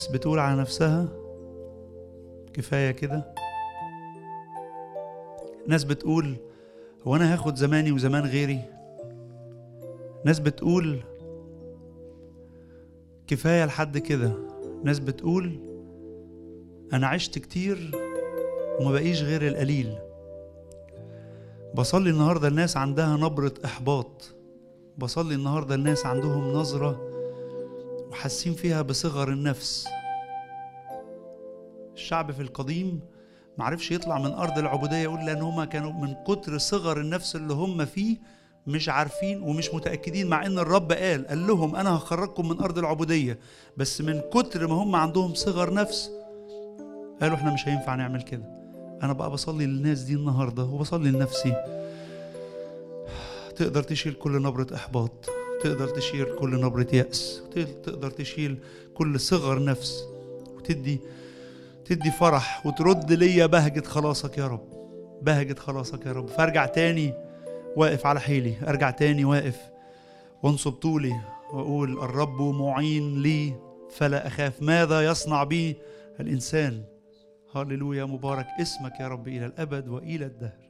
بتقول على نفسها كفاية كده ناس بتقول هو أنا هاخد زماني وزمان غيري ناس بتقول كفاية لحد كده ناس بتقول أنا عشت كتير وما بقيش غير القليل بصلي النهاردة الناس عندها نبرة إحباط بصلي النهاردة الناس عندهم نظرة وحاسين فيها بصغر النفس الشعب في القديم معرفش يطلع من أرض العبودية يقول لأن هما كانوا من كتر صغر النفس اللي هم فيه مش عارفين ومش متأكدين مع إن الرب قال قال لهم أنا هخرجكم من أرض العبودية بس من كتر ما هم عندهم صغر نفس قالوا إحنا مش هينفع نعمل كده أنا بقى بصلي للناس دي النهاردة وبصلي لنفسي تقدر تشيل كل نبرة إحباط تقدر تشيل كل نبرة يأس تقدر تشيل كل صغر نفس وتدي تدي فرح وترد ليا بهجة خلاصك يا رب بهجة خلاصك يا رب فارجع تاني واقف على حيلي ارجع تاني واقف وانصب طولي واقول الرب معين لي فلا اخاف ماذا يصنع بي الانسان هللويا مبارك اسمك يا رب الى الابد والى الدهر